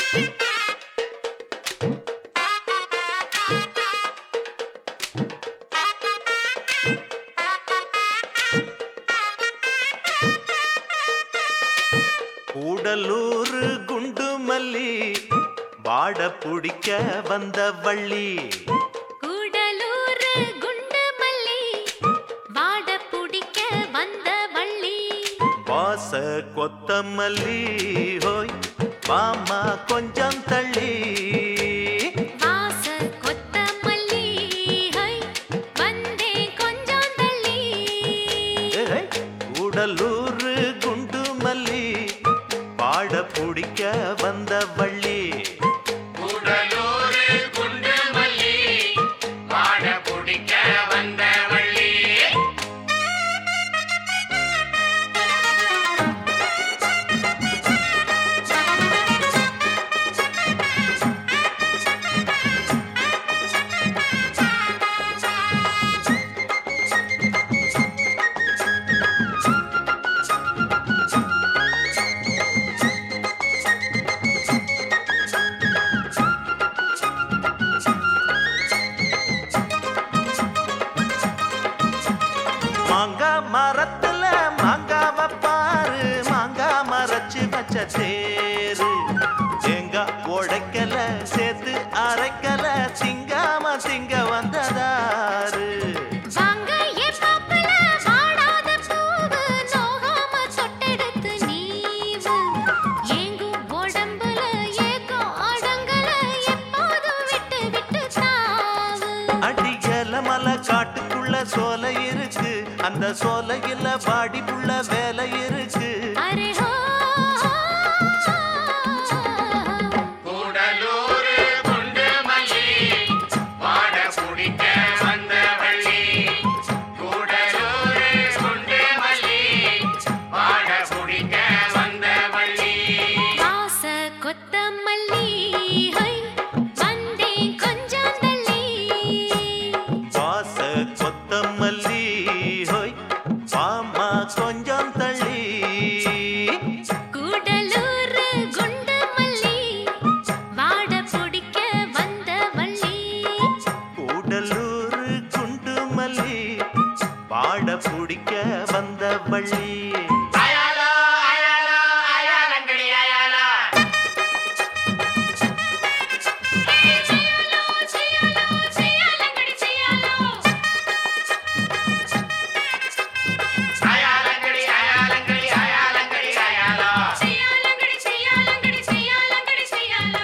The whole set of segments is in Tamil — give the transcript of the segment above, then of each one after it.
கூடலூர் குண்டு மல்லி வாட புடிக்க வந்த வள்ளி கூடலூர் குண்டு மல்லி வாட புடிக்க வந்த வள்ளி வாச கொத்தமல்லி ஹோய் வாமா கொஞ்சம் தள்ளி வாச கொத்தமல்லி ஹை வந்தே கொஞ்சம் தள்ளி ஏய், கூடலூர் குண்டு மல்லி வாட புடிக்க வந்த வள்ளி கூடலூரு குண்டு மல்லி வாட பிடிக்க வந்த வள்ளி மாங்கா மரத்துல மாங்காவ பாரு மாங்கா மரச்சு வச்ச தேரு தேங்காய் உடைக்கல சேர்த்து அரைக்கல திங்காம திங்க வந்ததாரு வாங்க ஏ மாப்பிள வாடாத பூவு நோகாம தொட்டெடுத்து நீவு ஏங்கும் உடம்புல ஏக்கம் அடங்கல எப்போதும் விட்டு விட்டு தாவு அடிக்கல மலை காட்டுக்குள்ள சோலை இருக்கு அந்த சோலையில வாடிப்புள்ள வேலை இருக்கு அரே ஹோ கூடலூரு குண்டு மல்லி வாட பிடிக்க வந்த வள்ளி கூடலூரு குண்டு மல்லி வாட பிடிக்க வந்த வள்ளி வாச கொத்தமல்லி ஹை வந்தே கொஞ்சம் தள்ளி வாச கொத்தமல்லி ஹோய் வாமா கொஞ்சம் தள்ளி கூடலூர் குண்டு மல்லி வாட பிடிக்க வந்த வள்ளி கூடலூர் குண்டு மல்லி பாட பிடிக்க வந்த வள்ளி அயாலா அயாலா அயாலங்கடி அயாலா செய்யாலோ செய்யாலோ செய்யாலங்கடி செய்யாலோ அயாலங்கடி அயாலங்கடி அயாலங்கடி அயாலா செய்யாலங்கடி செய்யாலங்கடி செய்யாலங்கடி செய்யாலோ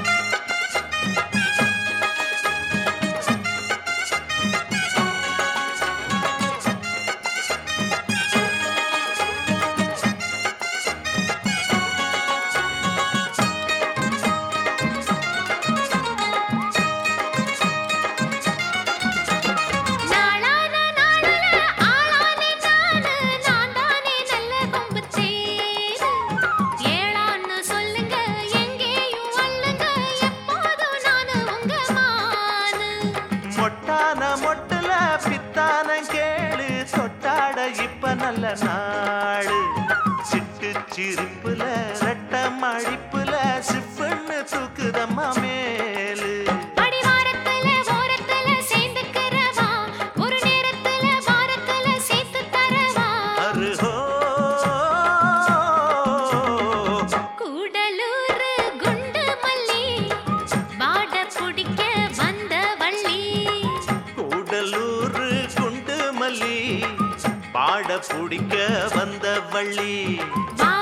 நாளான நாளுல ஆளானே நானு நான் தானே நல்ல கொம்பு தேரு ஏளான்னு சொல்லுங்க எங்கேயும் வல்லுங்க எப்போதும் நானு உங்க மானு மொட்டான மொட்டுல பித்தான கேளு தொட்டாட இப்ப நல்ல நாடு சிட்டு சிரிப்புல ரெட்ட மழிப்புல சிப்புன்னு தூக்குதம்மா மேலு அடிவாரத்துல ஓரத்துல சேர்ந்துக்கிறவா ஒரு நேரத்துல வாரத்துல சேர்த்து தரவா அருஹோ கூடலூர் குண்டு மல்லி வாட பிடிக்க வந்த வள்ளி கூடலூர் குண்டு மல்லி பாட பிடிக்க வந்த வள்ளி வா